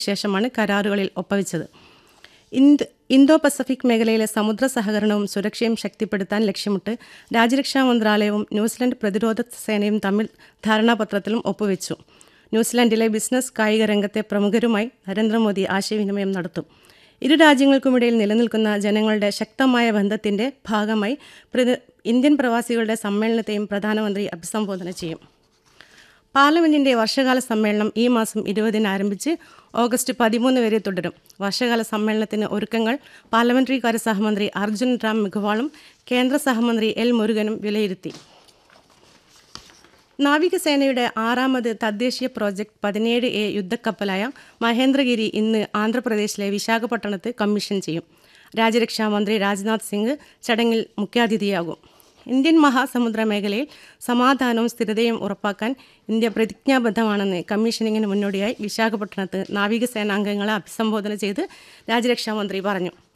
ശേഷമാണ് കരാറുകളിൽ ഒപ്പുവെച്ചത് ഇന്ത് ഇന്തോ പസഫിക് മേഖലയിലെ സമുദ്ര സഹകരണവും സുരക്ഷയും ശക്തിപ്പെടുത്താൻ ലക്ഷ്യമിട്ട് രാജ്യരക്ഷാ മന്ത്രാലയവും ന്യൂസിലൻഡ് പ്രതിരോധ സേനയും തമ്മിൽ ധാരണാപത്രത്തിലും ഒപ്പുവെച്ചു ന്യൂസിലൻഡിലെ ബിസിനസ് കായിക രംഗത്തെ പ്രമുഖരുമായി നരേന്ദ്രമോദി ആശയവിനിമയം നടത്തും ഇരു രാജ്യങ്ങൾക്കുമിടയിൽ നിലനിൽക്കുന്ന ജനങ്ങളുടെ ശക്തമായ ബന്ധത്തിന്റെ ഭാഗമായി പ്രതി- ഇന്ത്യൻ പ്രവാസികളുടെ സമ്മേളനത്തെയും പ്രധാനമന്ത്രി അഭിസംബോധന ചെയ്യും പാർലമെന്റിന്റെ വർഷകാല സമ്മേളനം ഈ മാസം ഇരുപതിന് ആരംഭിച്ച് ഓഗസ്റ്റ് പതിമൂന്ന് വരെ തുടരും വർഷകാല സമ്മേളനത്തിന് ഒരുക്കങ്ങൾ പാർലമെന്ററി കാര്യ സഹമന്ത്രി അർജുൻ റാം മെഘ്വാളും കേന്ദ്ര സഹമന്ത്രി എൽ മുരുകനും വിലയിരുത്തി നാവികസേനയുടെ ആറാമത് തദ്ദേശീയ പ്രോജക്ട് പതിനേഴ് എ യുദ്ധക്കപ്പലായ മഹേന്ദ്രഗിരി ഇന്ന് ആന്ധ്രാപ്രദേശിലെ വിശാഖപട്ടണത്ത് കമ്മീഷൻ ചെയ്യും രാജ്യരക്ഷാ മന്ത്രി രാജ്നാഥ് സിംഗ് ചടങ്ങിൽ മുഖ്യാതിഥിയാകും ഇന്ത്യൻ മഹാസമുദ്ര മേഖലയിൽ സമാധാനവും സ്ഥിരതയും ഉറപ്പാക്കാൻ ഇന്ത്യ പ്രതിജ്ഞാബദ്ധമാണെന്ന് കമ്മീഷനിങ്ങിന് മുന്നോടിയായി വിശാഖപട്ടണത്ത് നാവികസേനാംഗങ്ങളെ അഭിസംബോധന ചെയ്ത് രാജ്യരക്ഷാ മന്ത്രി പറഞ്ഞു